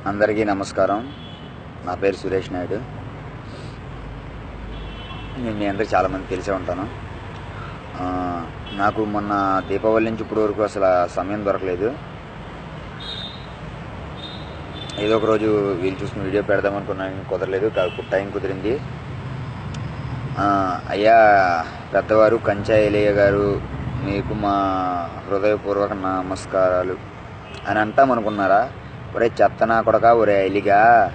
అందరికీ నమస్కారం నా పేరు సురేష్ నాయుడు నేను మీ అందరికి చాలామంది తెలిసే ఉంటాను ఆ, నాకు మొన్న దీపావళి నుంచి ఇప్పటి వరకు అసలు ఆ సమయం దొరకలేదు ఏదో ఒక రోజు వీలు చూసుకుని వీడియో పెడదాం అనుకున్నాను కుదరలేదు కాకపోతే టైం కుదిరింది ఆ, అయ్యా పెద్దవారు కంచా ఎలయ్య గారు మీకు మా హృదయపూర్వక నమస్కారాలు అని అంటాం అనుకున్నారా ఒరే చెత్తనా కొడక ఒరే ఎలిగా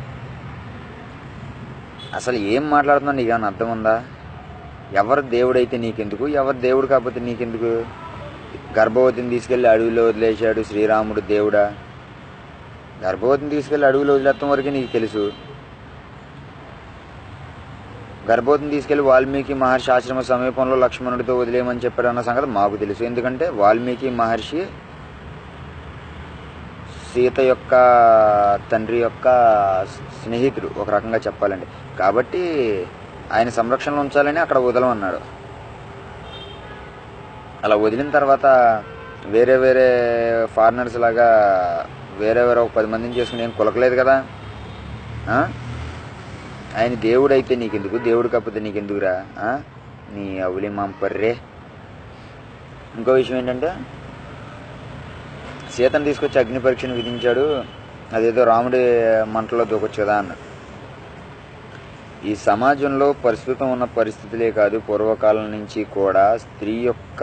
అసలు ఏం మాట్లాడుతున్నావు నీకేమన్నా అర్థం ఉందా ఎవరు దేవుడైతే నీకెందుకు ఎవరు దేవుడు కాకపోతే నీకెందుకు గర్భవతిని తీసుకెళ్లి అడవిలో వదిలేశాడు శ్రీరాముడు దేవుడా గర్భవతిని తీసుకెళ్లి అడవిలో వదిలేస్తాం వరకే నీకు తెలుసు గర్భవతిని తీసుకెళ్లి వాల్మీకి మహర్షి ఆశ్రమ సమీపంలో లక్ష్మణుడితో వదిలేయమని చెప్పాడు అన్న సంగతి మాకు తెలుసు ఎందుకంటే వాల్మీకి మహర్షి సీత యొక్క తండ్రి యొక్క స్నేహితుడు ఒక రకంగా చెప్పాలండి కాబట్టి ఆయన సంరక్షణలో ఉంచాలని అక్కడ వదలమన్నాడు అలా వదిలిన తర్వాత వేరే వేరే ఫారినర్స్ లాగా వేరే వేరే ఒక పది మందిని చేసుకుని ఏం కులకలేదు కదా ఆ? ఆయన దేవుడు అయితే నీకెందుకు దేవుడు కాకపోతే నీకెందుకురా ఆ? నీ అవులి మాంపర్రే ఇంకో విషయం ఏంటంటే సీతను తీసుకొచ్చి అగ్ని పరీక్షను విధించాడు అదేదో రాముడి మంటలో దూకొచ్చు కదా అన్నాడు ఈ సమాజంలో ప్రస్తుతం ఉన్న పరిస్థితులే కాదు పూర్వకాలం నుంచి కూడా స్త్రీ యొక్క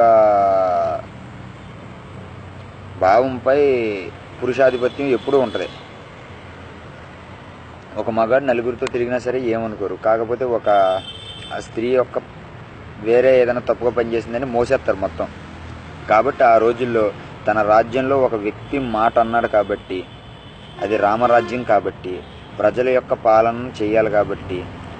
భావంపై పురుషాధిపత్యం ఎప్పుడూ ఉంటుంది ఒక మగాడు నలుగురితో తిరిగినా సరే ఏమనుకోరు కాకపోతే ఒక ఆ స్త్రీ యొక్క వేరే ఏదైనా తప్పుగా పనిచేసిందని మోసేస్తారు మొత్తం కాబట్టి ఆ రోజుల్లో తన రాజ్యంలో ఒక వ్యక్తి మాట అన్నాడు కాబట్టి అది రామరాజ్యం కాబట్టి ప్రజల యొక్క పాలన చేయాలి కాబట్టి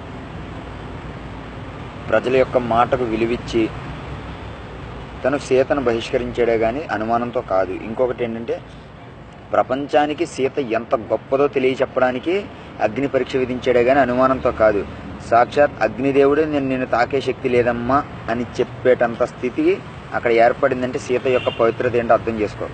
ప్రజల యొక్క మాటకు విలువిచ్చి తను సీతను బహిష్కరించాడే కానీ అనుమానంతో కాదు ఇంకొకటి ఏంటంటే ప్రపంచానికి సీత ఎంత గొప్పదో తెలియచెప్పడానికి అగ్ని పరీక్ష విధించాడే కానీ అనుమానంతో కాదు సాక్షాత్ అగ్నిదేవుడే నేను నిన్ను తాకే శక్తి లేదమ్మా అని చెప్పేటంత స్థితి అక్కడ ఏర్పడిందంటే సీత యొక్క పవిత్రత ఏంటో అర్థం చేసుకో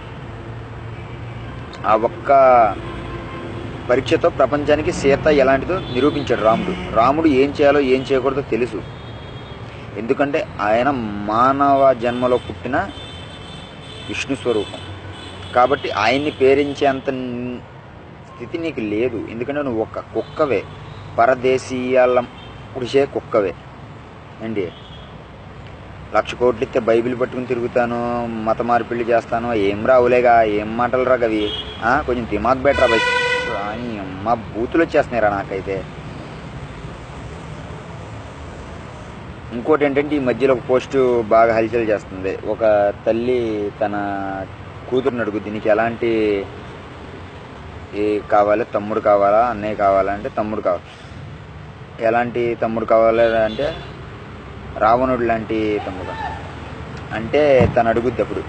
ఆ ఒక్క పరీక్షతో ప్రపంచానికి సీత ఎలాంటిదో నిరూపించాడు రాముడు రాముడు ఏం చేయాలో ఏం చేయకూడదో తెలుసు ఎందుకంటే ఆయన మానవ జన్మలో పుట్టిన విష్ణు స్వరూపం కాబట్టి ఆయన్ని పేరించేంత న్- స్థితి నీకు లేదు ఎందుకంటే నువ్వు ఒక కుక్కవే పరదేశీయాల పుడిసే కుక్కవే ఏంటి లక్ష కోట్లు ఇస్తే బైబిల్ పట్టుకుని తిరుగుతాను మత మార్పిడి చేస్తాను ఏం రావులేగా ఏం మాటలు రా గవి ఆ, కొంచెం దిమాగ్ బెటరా బై అని అమ్మ బూతులు వచ్చేస్తున్నాయిరా నాకైతే ఇంకోటి ఏంటంటే ఈ మధ్యలో ఒక పోస్ట్ బాగా హల్చల్ చేస్తుంది ఒక తల్లి తన కూతురుని అడుగుద్ది నీకు ఎలాంటి ఏ కావాలి తమ్ముడు కావాలా అన్నయ్య కావాలా అంటే తమ్ముడు కావాలి ఎలాంటి తమ్ముడు కావాలి అంటే రావణుడు లాంటి తమ్ముడు అంటే తను అడుగుద్ది అప్పుడు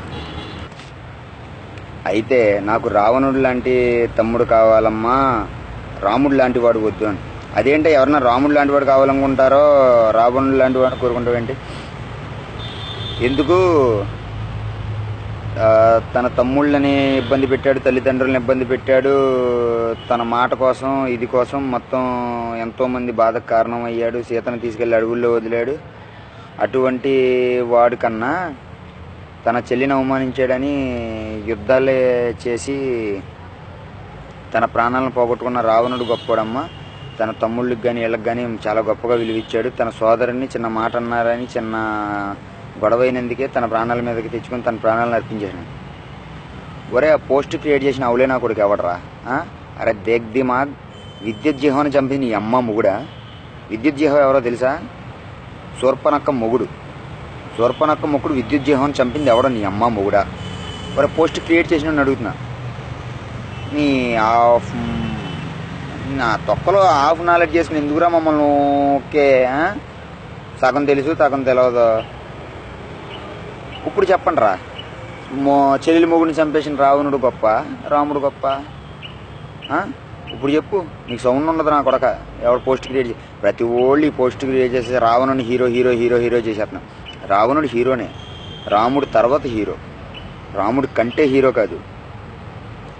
అయితే నాకు రావణుడు లాంటి తమ్ముడు కావాలమ్మా రాముడు లాంటి వాడు వద్దు అని అదేంటే ఎవరన్నా రాముడు లాంటి వాడు కావాలనుకుంటారో రావణుడు లాంటి వాడు కోరుకుంటావేంటి ఎందుకు ఆ, తన తమ్ముళ్ళని ఇబ్బంది పెట్టాడు తల్లిదండ్రులను ఇబ్బంది పెట్టాడు తన మాట కోసం ఇది కోసం మొత్తం ఎంతో మంది బాధకు కారణం అయ్యాడు సీతను తీసుకెళ్లి అడవుల్లో వదిలాడు అటువంటి వాడు కన్నా తన చెల్లిని అవమానించాడని యుద్ధాలే చేసి తన ప్రాణాలను పోగొట్టుకున్న రావణుడు గొప్పవాడమ్మ తన తమ్ముళ్ళకి కానీ వీళ్ళకి కానీ చాలా గొప్పగా విలువిచ్చాడు తన సోదరుని చిన్న మాట అన్నారని చిన్న గొడవైనందుకే తన ప్రాణాల మీదకి తెచ్చుకొని తన ప్రాణాలను అర్పించాడు ఒరే ఆ పోస్ట్ క్రియేట్ చేసిన అవులే నా కొడుకు ఎవడరా ఆ? అరే దేక్ దిమాగ్ విద్యుత్ జిహోని చంపింది నీ అమ్మ మొగుడా విద్యుత్ జిహో ఎవరో తెలుసా శూర్పనక్క మొగుడు శూర్పనక్క మొగుడు విద్యుత్ జిహోని చంపింది ఎవడో నీ అమ్మ మొగుడా ఒరే పోస్ట్ క్రియేట్ చేసిన అడుగుతున్నా నీ ఆఫ్ నా తొక్కలో హాఫ్ నాలెడ్జ్ చేసుకుని ఎందుకురా మమ్మల్ని ఓకే ఆ? సగం తెలుసు సగం తెలియదు ఇప్పుడు చెప్పండి రా మో చెల్లెలి మొగుడిని చంపేసిన రావణుడు గొప్ప రాముడు గొప్ప ఆ? ఇప్పుడు చెప్పు నీకు సౌండ్ ఉండదు నా కొడక ఎవడు పోస్ట్ క్రియేట్ చే ప్రతి ఓళ్ళు ఈ పోస్ట్ క్రియేట్ చేసి రావణుని హీరో హీరో హీరో హీరో చేసేస్తున్నాం రావణుడు హీరోనే రాముడు తర్వాత హీరో రాముడి కంటే హీరో కాదు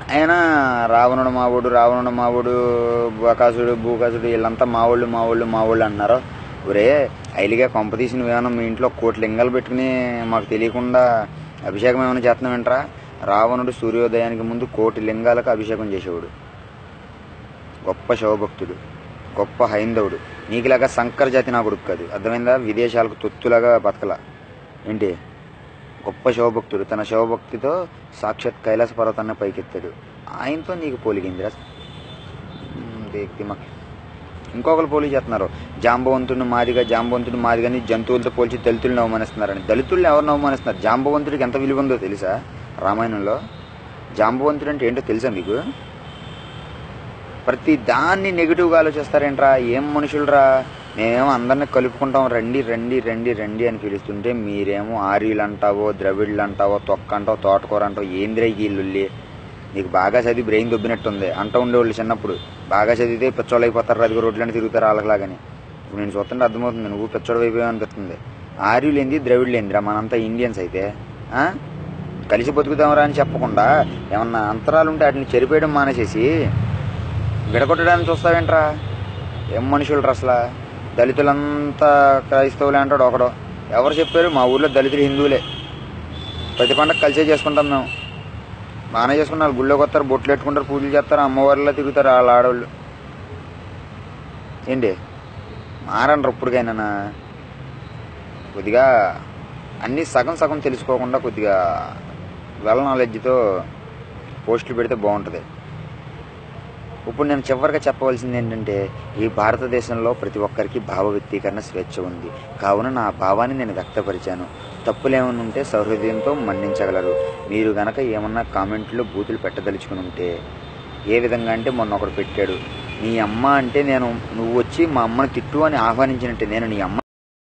ఆయన రావణుడు మావుడు రావణుడు మావుడు బకాసుడు భూకాసుడు వీళ్ళంతా మావోళ్ళు మావోళ్ళు మావోళ్ళు అన్నారు ఒరే ఐలిగా కొంప తీసిన విధానం మీ ఇంట్లో కోటి లింగాలు పెట్టుకుని మాకు తెలియకుండా అభిషేకం ఏమైనా చేస్తున్నాం ఏంట్రా రావణుడు సూర్యోదయానికి ముందు కోటి లింగాలకు అభిషేకం చేసేవాడు గొప్ప శివభక్తుడు గొప్ప హైందవుడు నీకులాగా శంకర జాతి నా కొడుకు కాదు అర్థమైందా విదేశాలకు తొత్తులాగా బతకల ఏంటి గొప్ప శివభక్తుడు తన శివభక్తితో సాక్షాత్ కైలాస పర్వతాన్ని పైకెత్తాడు ఆయనతో నీకు పోలిగిందిరా మ్, దేక్తి మా ఇంకొకరు పోలి చేస్తున్నారు జాంబవంతుడిని మాదిగా జాంబవంతుడిని మాదిగాని జంతువులతో పోల్చి దళితుల్ని అవమానిస్తున్నారని దళితుల్ని ఎవరిని అవమానిస్తున్నారు జాంబవంతుడికి ఎంత విలువ ఉందో తెలుసా రామాయణంలో జాంబవంతుడు అంటే ఏంటో తెలుసా మీకు ప్రతి దాన్ని నెగిటివ్గా ఆలోచిస్తారేంట్రా ఏం మనుషులరా మేమేమో అందరిని కలుపుకుంటాం రండి రండి రండి రండి అని పిలుస్తుంటే మీరేమో ఆర్యులు అంటావో ద్రవిడులు అంటావో తొక్క అంటావో తోటకూర అంటావో ఏంద్రా ఈ గీళ్ళుల్లి నీకు బాగా చదివి బ్రెయిన్ దొబ్బినట్టుంది అంటూ ఉండేవాళ్ళు చిన్నప్పుడు బాగా చదివితే పిచ్చోళ్ళు అయిపోతారు అదిగో రోడ్లని తిరుగుతారు వాళ్ళలాగని ఇప్పుడు నేను చూస్తుంటే అర్థమవుతుంది నువ్వు పిచ్చోడు అయిపోయావు అనిపిస్తుంది ఆర్యులు ఏంది ద్రవిడులు ఏందిరా మనంతా ఇండియన్స్ అయితే ఆ? కలిసి బతుకుదాంరా అని చెప్పకుండా ఏమన్నా అంతరాలు ఉంటే వాటిని చెరిపేయడం మానేసేసి విడగొట్టడానికి చూస్తావేంట్రా ఏం మనుషులు అసలు దళితులంతా క్రైస్తవులే అంటాడు ఒకడు ఎవరు చెప్పారు మా ఊర్లో దళితులు హిందువులే ప్రతి పండగ కలిసే చేసుకుంటాం మేము బాగానే చేసుకున్నారు గుళ్ళోకి వస్తారు బొట్లు పెట్టుకుంటారు పూజలు చేస్తారు అమ్మవారిలో తిరుగుతారు వాళ్ళ ఆడవాళ్ళు ఏంటి మారండ్రు ఇప్పటికైనా కొద్దిగా అన్నీ సగం సగం తెలుసుకోకుండా కొద్దిగా వెల్ నాలెడ్జ్తో పోస్టులు పెడితే బాగుంటుంది ఇప్పుడు నేను చివరిగా చెప్పవలసింది ఏంటంటే ఈ భారతదేశంలో ప్రతి ఒక్కరికి భావ వ్యక్తీకరణ స్వేచ్ఛ ఉంది కావున నా భావాన్ని నేను వ్యక్తపరిచాను తప్పులేమన్నా ఉంటే సౌహృదయంతో మన్నించగలరు మీరు గనక ఏమన్నా కామెంట్లో బూతులు పెట్టదలుచుకుని ఉంటే ఏ విధంగా అంటే మొన్న ఒకడు పెట్టాడు నీ అమ్మ అంటే నేను నువ్వు వచ్చి మా అమ్మని తిట్టు అని ఆహ్వానించినట్టే నేను నీ అమ్మ